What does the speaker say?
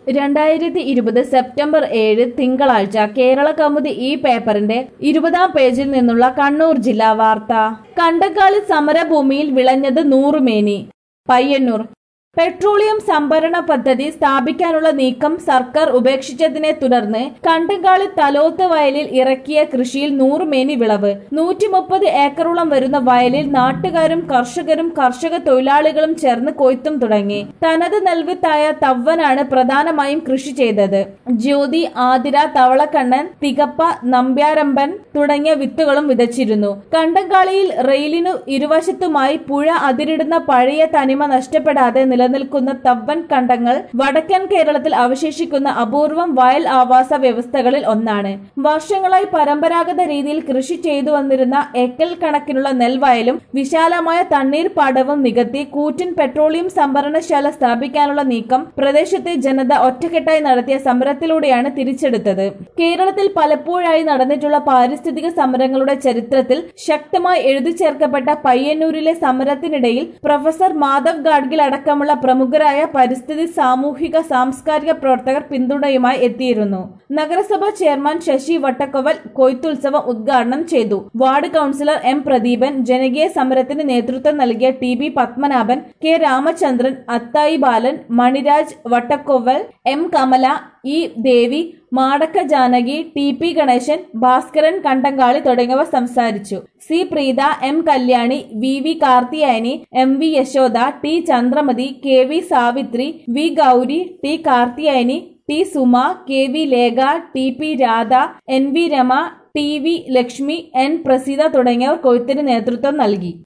രണ്ടായിരത്തി ഇരുപത് സെപ്റ്റംബർ ഏഴ് തിങ്കളാഴ്ച കേരള കൗമുദി ഈ പേപ്പറിന്റെ ഇരുപതാം പേജിൽ നിന്നുള്ള കണ്ണൂർ ജില്ലാ വാർത്ത കണ്ടക്കാളി സമരഭൂമിയിൽ വിളഞ്ഞത് നൂറുമേനി പയ്യന്നൂർ പെട്രോളിയം സംഭരണ പദ്ധതി സ്ഥാപിക്കാനുള്ള നീക്കം സർക്കാർ ഉപേക്ഷിച്ചതിനെ തുടർന്ന് കണ്ടങ്കാളി തലോത്ത് വയലിൽ ഇറക്കിയ കൃഷിയിൽ നൂറുമേനി വിളവ് നൂറ്റി മുപ്പത് ഏക്കറോളം വരുന്ന വയലിൽ നാട്ടുകാരും കർഷകരും കർഷക തൊഴിലാളികളും ചേർന്ന് കൊയ്ത്തും തുടങ്ങി തനത് നെൽവിത്തായ തവ്വനാണ് പ്രധാനമായും കൃഷി ചെയ്തത് ജ്യോതി ആതിര തവളക്കണ്ണൻ തികപ്പ നമ്പ്യാരമ്പൻ തുടങ്ങിയ വിത്തുകളും വിതച്ചിരുന്നു കണ്ടങ്കാളിയിൽ റെയിലിനു ഇരുവശത്തുമായി പുഴ അതിരിടുന്ന പഴയ തനിമ നഷ്ടപ്പെടാതെ നിലനിൽക്കുന്ന തവ്വൻ കണ്ടങ്ങൾ വടക്കൻ കേരളത്തിൽ അവശേഷിക്കുന്ന അപൂർവം വയൽ ആവാസ വ്യവസ്ഥകളിൽ ഒന്നാണ് വർഷങ്ങളായി പരമ്പരാഗത രീതിയിൽ കൃഷി ചെയ്തു വന്നിരുന്ന ഏക്കൽ കണക്കിനുള്ള നെൽവയലും വിശാലമായ തണ്ണീർപ്പാടവും നികത്തി കൂറ്റൻ പെട്രോളിയം സംഭരണശാല സ്ഥാപിക്കാനുള്ള നീക്കം പ്രദേശത്തെ ജനത ഒറ്റക്കെട്ടായി നടത്തിയ സമരത്തിലൂടെയാണ് തിരിച്ചെടുത്തത് കേരളത്തിൽ പലപ്പോഴായി നടന്നിട്ടുള്ള പാരിസ്ഥിതിക സമരങ്ങളുടെ ചരിത്രത്തിൽ ശക്തമായി എഴുതി ചേർക്കപ്പെട്ട പയ്യന്നൂരിലെ സമരത്തിനിടയിൽ പ്രൊഫസർ മാധവ് ഗാഡ്ഗിൽ അടക്കമുള്ള പ്രമുഖരായ പരിസ്ഥിതി സാമൂഹിക സാംസ്കാരിക പ്രവർത്തകർ പിന്തുണയുമായി എത്തിയിരുന്നു നഗരസഭാ ചെയർമാൻ ശശി വട്ടക്കൊവൽ കൊയ്ത്തുത്സവം ഉദ്ഘാടനം ചെയ്തു വാർഡ് കൌൺസിലർ എം പ്രദീപൻ ജനകീയ സമരത്തിന് നേതൃത്വം നൽകിയ T B Padmanabhan K Ramachandran Athayi Balan Maniraj Vattakkoval M Kamala E Devi Madakka Janaki T P Ganeshan Bhaskaran Kandankali തുടങ്ങിയവർ സംസാരിച്ചു C Preetha M Kalyani V V Karthiyayani M V Yashoda T Chandramathi K V Savithri V Gowri T Karthiyayani T Suma K V Lekha T P Radha N V Rama T V Lakshmi N Praseetha തുടങ്ങിയവർ കൊയ്ത്തിന് നേതൃത്വം നൽകി